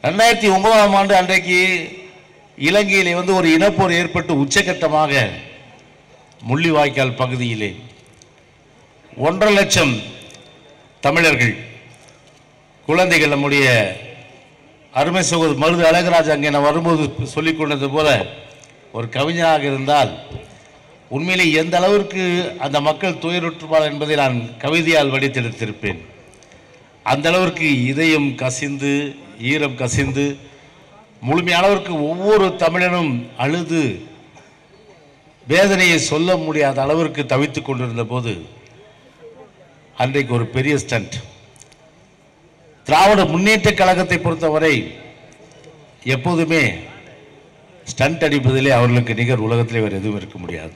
ரெண்டாயிரத்தி ஒன்பதாம் ஆண்டு அன்றைக்கு இலங்கையிலே வந்து ஒரு இனப்போர் ஏற்பட்டு உச்சகட்டமாக முள்ளிவாய்க்கால் பகுதியிலே ஒன்றரை லட்சம் தமிழர்கள் குழந்தைகள் நம்முடைய அருமை சகோதரர் மருது அழகராஜ் அங்கே நான் வரும்போது சொல்லிக் கொண்டது போல ஒரு கவிஞனாக இருந்தால் உண்மையிலே எந்த அளவிற்கு அந்த மக்கள் துயருற்றுவார் என்பதை நான் கவிதையால் வடித்தெடுத்திருப்பேன் அந்த அளவிற்கு இதயம் கசிந்து ஈரம் கசிந்து முழுமையானவருக்கு ஒவ்வொரு தமிழனும் அழுது வேதனையை சொல்ல முடியாத அளவிற்கு தவித்துக் கொண்டிருந்த போது அன்றைக்கு ஒரு பெரிய ஸ்டண்ட் திராவிட முன்னேற்ற கழகத்தை பொறுத்தவரை எப்போதுமே ஸ்டண்ட் அடிப்பதிலே அவர்களுக்கு நிகர் உலகத்திலே வேறு எதுவும் இருக்க முடியாது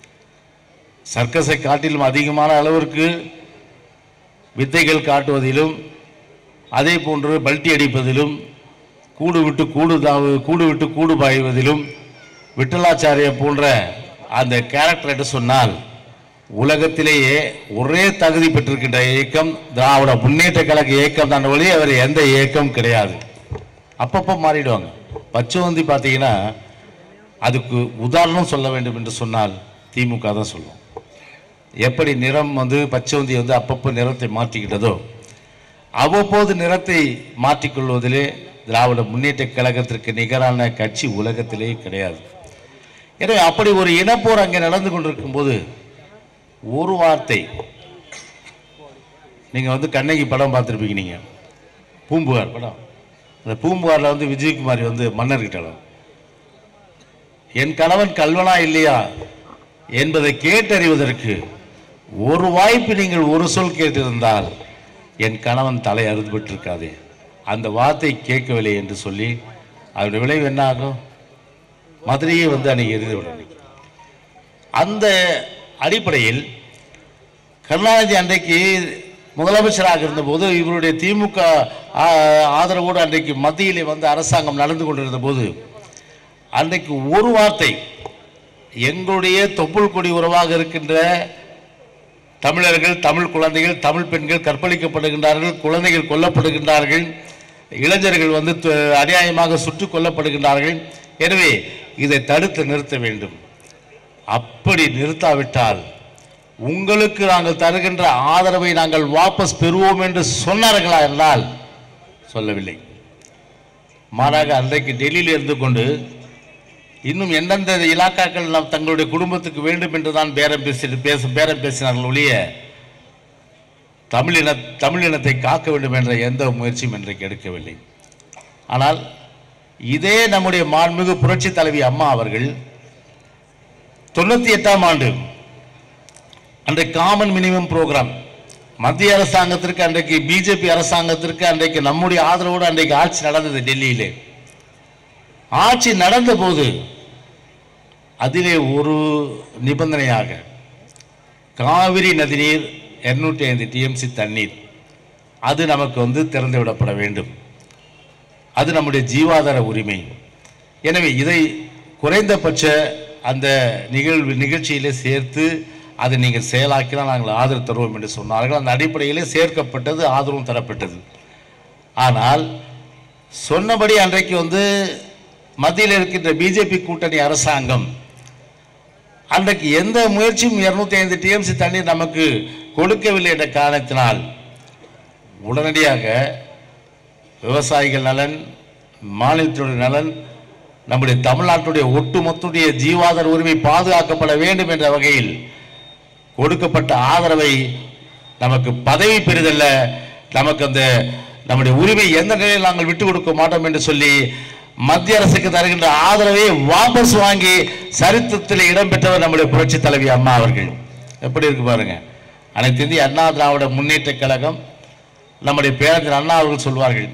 சர்க்கஸை காட்டிலும் அதிகமான அளவிற்கு வித்தைகள் காட்டுவதிலும் அதே போன்று பல்ட்டி அடிப்பதிலும் கூடு விட்டு கூடு தாவு கூடு விட்டு கூடு பாய்வதிலும் விட்டலாச்சாரிய போன்ற அந்த கேரக்டர் என்று சொன்னால் உலகத்திலேயே ஒரே தகுதி பெற்றிருக்கின்ற இயக்கம் திராவிட முன்னேற்ற கழக இயக்கம் தான் ஒழிய அவர் எந்த இயக்கம் கிடையாது அப்பப்போ மாறிடுவாங்க பச்சைவந்தி பார்த்தீங்கன்னா அதுக்கு உதாரணம் சொல்ல வேண்டும் என்று சொன்னால் திமுக தான் சொல்லும் எப்படி நிறம் வந்து பச்சைவந்தி வந்து அப்பப்போ நிறத்தை மாற்றிக்கிட்டதோ அவ்வப்போது நிறத்தை மாற்றிக்கொள்வதிலே திராவிட முன்னேற்ற கழகத்திற்கு நிகரான கட்சி உலகத்திலே கிடையாது எனவே அப்படி ஒரு இனப்போர் அங்கே நடந்து கொண்டிருக்கும் போது ஒரு வார்த்தை நீங்கள் வந்து கண்ணகி படம் பார்த்துருப்பீங்க நீங்கள் பூம்புகார் படம் அந்த பூம்புகாரில் வந்து விஜயகுமாரி வந்து மன்னர்கிட்ட என் கணவன் கல்வனா இல்லையா என்பதை கேட்டறிவதற்கு ஒரு வாய்ப்பு நீங்கள் ஒரு சொல் கேட்டிருந்தால் என் கணவன் தலை அறுதுபட்டிருக்காதே அந்த வார்த்தை கேட்கவில்லை என்று சொல்லி அதனுடைய விளைவு என்ன ஆகும் மதுரையே வந்து அன்னைக்கு எரிந்து விடும் அந்த அடிப்படையில் கருணாநிதி அன்றைக்கு முதலமைச்சராக இருந்தபோது இவருடைய திமுக ஆ- ஆதரவோடு அன்றைக்கு மத்தியிலே வந்து அரசாங்கம் நடந்து கொண்டிருந்த போது அன்றைக்கு ஒரு வார்த்தை எங்களுடைய தொப்புள் கொடி உறவாக இருக்கின்ற தமிழர்கள் தமிழ் குழந்தைகள் தமிழ் பெண்கள் கற்பழிக்கப்படுகின்றார்கள் குழந்தைகள் கொல்லப்படுகின்றார்கள் இளைஞர்கள் வந்து து- அநியாயமாக சுட்டுக் கொல்லப்படுகின்றார்கள் எனவே இதை தடுத்து நிறுத்த வேண்டும் அப்படி நிறுத்தாவிட்டால் உங்களுக்கு நாங்கள் தருகின்ற ஆதரவை நாங்கள் வாபஸ் பெறுவோம் என்று சொன்னார்களா என்றால் சொல்லவில்லை மாறாக அன்றைக்கு டெல்லியில் இருந்து கொண்டு இன்னும் எந்தெந்த இலாக்காக்கள் நாம் தங்களுடைய குடும்பத்துக்கு வேண்டும் என்று தான் பேரம் பேசி பேச பேரம் பேசினார்கள் ஒழிய தமிழின தமிழினத்தை காக்க வேண்டும் என்ற எந்த முயற்சியும் இன்றைக்கு எடுக்கவில்லை ஆனால் இதே நம்முடைய மாண்புமிகு புரட்சி தலைவி அம்மா அவர்கள் தொண்ணூற்றி எட்டாம் ஆண்டு அன்றைக்கு காமன் மினிமம் ப்ரோக்ராம் மத்திய அரசாங்கத்திற்கு அன்றைக்கு பிஜேபி அரசாங்கத்திற்கு அன்றைக்கு நம்முடைய ஆதரவோடு அன்றைக்கு ஆட்சி நடந்தது டெல்லியிலே ஆட்சி நடந்த போது அதிலே ஒரு நிபந்தனையாக காவிரி நதிநீர் இருநூற்றி ஐந்து டிஎம்சி தண்ணீர் அது நமக்கு வந்து திறந்து விடப்பட வேண்டும் அது நம்முடைய ஜீவாதார உரிமை எனவே இதை குறைந்தபட்ச அந்த நிகழ்வு நிகழ்ச்சியிலே சேர்த்து அதை நீங்கள் செயலாக்கினால் நாங்கள் ஆதரவு தருவோம் என்று சொன்னார்கள் அந்த அடிப்படையிலே சேர்க்கப்பட்டது ஆதரவும் தரப்பட்டது ஆனால் சொன்னபடி அன்றைக்கு வந்து மத்தியில் இருக்கின்ற பிஜேபி கூட்டணி அரசாங்கம் அன்றைக்கு எந்த முயற்சியும் இருநூத்தி ஐந்து டிஎம்சி தண்ணீர் நமக்கு கொடுக்கவில்லை என்ற காரணத்தினால் உடனடியாக விவசாயிகள் நலன் மாநிலத்தினுடைய நலன் நம்முடைய தமிழ்நாட்டுடைய ஒட்டுமொத்துடைய ஜீவாதார உரிமை பாதுகாக்கப்பட வேண்டும் என்ற வகையில் கொடுக்கப்பட்ட ஆதரவை நமக்கு பதவி பெறுதல்ல நமக்கு அந்த நம்முடைய உரிமை எந்த நிலையில் நாங்கள் விட்டு கொடுக்க மாட்டோம் என்று சொல்லி மத்திய அரசுக்கு தருகின்ற ஆதரவை வாபஸ் வாங்கி சரித்திரத்தில் இடம்பெற்றவர் நம்முடைய புரட்சி தலைவி அம்மா அவர்கள் எப்படி இருக்கு பாருங்க அனைத்து இந்திய அண்ணா திராவிட முன்னேற்ற கழகம் நம்முடைய பேரறிஞர் அண்ணா அவர்கள் சொல்வார்கள்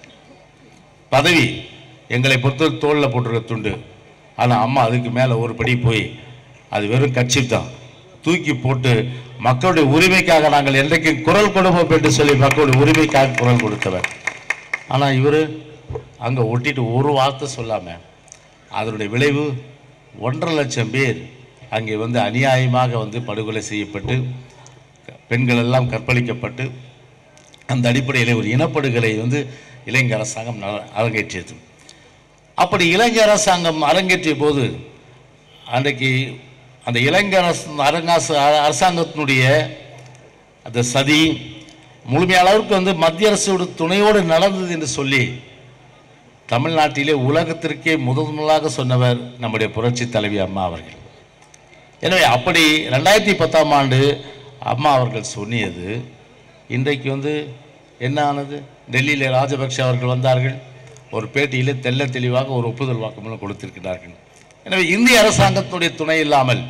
பதவி எங்களை பொறுத்த தோளில் போட்டிருக்க துண்டு ஆனால் அம்மா அதுக்கு மேலே ஒரு படி போய் அது வெறும் கட்சி தான் தூக்கி போட்டு மக்களுடைய உரிமைக்காக நாங்கள் என்றைக்கும் குரல் கொடுப்போம் என்று சொல்லி மக்களுடைய உரிமைக்காக குரல் கொடுத்தவர் ஆனால் இவர் அங்கே ஒட்டிட்டு ஒரு வார்த்தை சொல்லாமல் அதனுடைய விளைவு ஒன்றரை லட்சம் பேர் அங்கே வந்து அநியாயமாக வந்து படுகொலை செய்யப்பட்டு பெண்கள் எல்லாம் கற்பழிக்கப்பட்டு அந்த அடிப்படையில் ஒரு இனப்படுகொலை வந்து இலங்கை அரசாங்கம் நட- அரங்கேற்றியது அப்படி இலங்கை அரசாங்கம் அரங்கேற்றிய போது அன்றைக்கு அந்த இலங்கை அரசு அரங்காசு அரசாங்கத்தினுடைய அந்த சதி முழுமையான அளவுக்கு வந்து மத்திய அரசோட துணையோடு நடந்தது என்று சொல்லி தமிழ்நாட்டிலே உலகத்திற்கே முதல் முதலாக சொன்னவர் நம்முடைய புரட்சி தலைவி அம்மா அவர்கள் எனவே அப்படி ரெண்டாயிரத்தி பத்தாம் ஆண்டு அம்மா அவர்கள் சொன்னியது இன்றைக்கு வந்து என்ன ஆனது டெல்லியில் ராஜபக்ஷ அவர்கள் வந்தார்கள் ஒரு பேட்டியிலே தெள்ள தெளிவாக ஒரு ஒப்புதல் வாக்குமூலம் கொடுத்திருக்கிறார்கள் எனவே இந்திய அரசாங்கத்துடைய துணை இல்லாமல்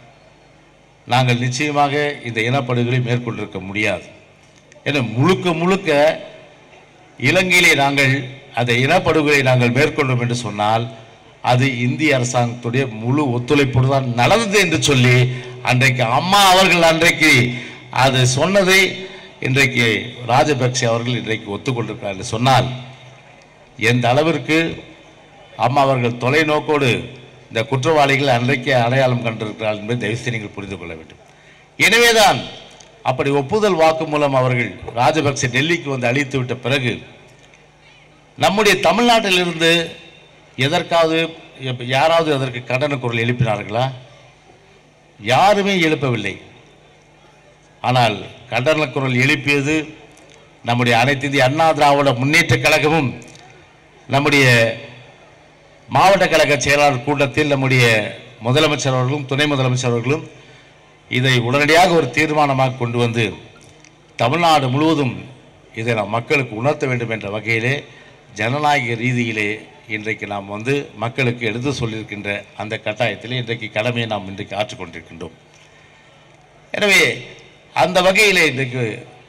நாங்கள் நிச்சயமாக இந்த இனப்படுகொலை மேற்கொண்டிருக்க முடியாது என முழுக்க முழுக்க இலங்கையிலே நாங்கள் அந்த இனப்படுகொலை நாங்கள் மேற்கொண்டோம் என்று சொன்னால் அது இந்திய அரசாங்கத்துடைய முழு ஒத்துழைப்போடு தான் நடந்தது என்று சொல்லி அன்றைக்கு அம்மா அவர்கள் அன்றைக்கு அது சொன்னதை இன்றைக்கு ராஜபக்ஷ அவர்கள் இன்றைக்கு ஒத்துக்கொண்டிருக்கிறார் என்று சொன்னால் எந்த அளவிற்கு அம்மா அவர்கள் தொலைநோக்கோடு இந்த குற்றவாளிகள் அன்றைக்கே அடையாளம் கண்டிருக்கிறார்கள் என்பதை தயவுசெய்து நீங்கள் புரிந்து கொள்ள வேண்டும் எனவேதான் அப்படி ஒப்புதல் வாக்கு மூலம் அவர்கள் ராஜபக்சே டெல்லிக்கு வந்து அளித்து விட்ட பிறகு நம்முடைய தமிழ்நாட்டிலிருந்து எதற்காவது எப்ப- யாராவது அதற்கு கண்டன குரல் எழுப்பினார்களா யாருமே எழுப்பவில்லை ஆனால் கண்டன குரல் எழுப்பியது நம்முடைய அனைத்து இந்திய அண்ணா திராவிட முன்னேற்ற கழகமும் நம்முடைய மாவட்ட கழக செயலாளர் கூட்டத்தில் நம்முடைய முதலமைச்சர் அவர்களும் துணை முதலமைச்சர் அவர்களும் இதை உடனடியாக ஒரு தீர்மானமாக கொண்டு வந்து தமிழ்நாடு முழுவதும் இதை நாம் மக்களுக்கு உணர்த்த வேண்டும் என்ற வகையிலே ஜனநாயக ரீதியிலே இன்றைக்கு நாம் வந்து மக்களுக்கு எடுத்து சொல்லியிருக்கின்ற அந்த கட்டாயத்திலே இன்றைக்கு கடமையை நாம் இன்றைக்கு ஆற்றிக்கொண்டிருக்கின்றோம் எனவே அந்த வகையிலே இன்றைக்கு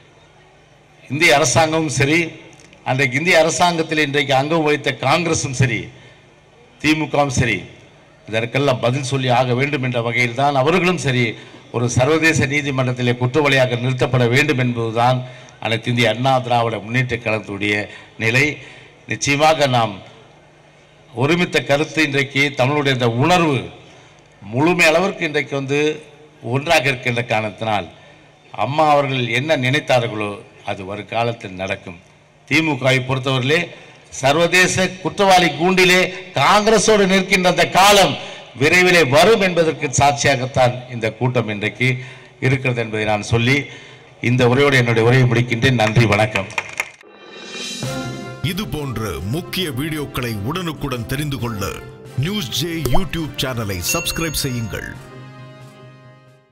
இந்திய அரசாங்கமும் சரி அன்றைக்கு இந்திய அரசாங்கத்தில் இன்றைக்கு அங்கம் வகித்த காங்கிரஸும் சரி திமுகவும் சரி இதற்கெல்லாம் பதில் சொல்லி ஆக வேண்டும் என்ற வகையில் தான் அவர்களும் சரி ஒரு சர்வதேச நீதிமன்றத்திலே குற்றவாளியாக நிறுத்தப்பட வேண்டும் என்பதுதான் அனைத்து இந்திய அண்ணா திராவிட முன்னேற்ற கழகத்துடைய நிலை நிச்சயமாக நாம் ஒருமித்த கருத்து இன்றைக்கு தமிழுடைய இந்த உணர்வு முழுமை அளவிற்கு இன்றைக்கு வந்து ஒன்றாக இருக்கின்ற காரணத்தினால் அம்மா அவர்கள் என்ன நினைத்தார்களோ அது வருங்காலத்தில் நடக்கும் திமுகவை பொறுத்தவரையிலே சர்வதேச குற்றவாளி கூண்டிலே காங்கிரஸோடு நிற்கின்ற அந்த காலம் விரைவிலே வரும் என்பதற்கு சாட்சியாகத்தான் இந்த கூட்டம் இன்றைக்கு இருக்கிறது என்பதை நான் சொல்லி இந்த உரையோடு என்னுடைய உரையை முடிக்கின்றேன் நன்றி வணக்கம் இது போன்ற முக்கிய வீடியோக்களை உடனுக்குடன் தெரிந்து கொள்ள நியூஸ் ஜே யூடியூப் சேனலை சப்ஸ்கிரைப் செய்யுங்கள்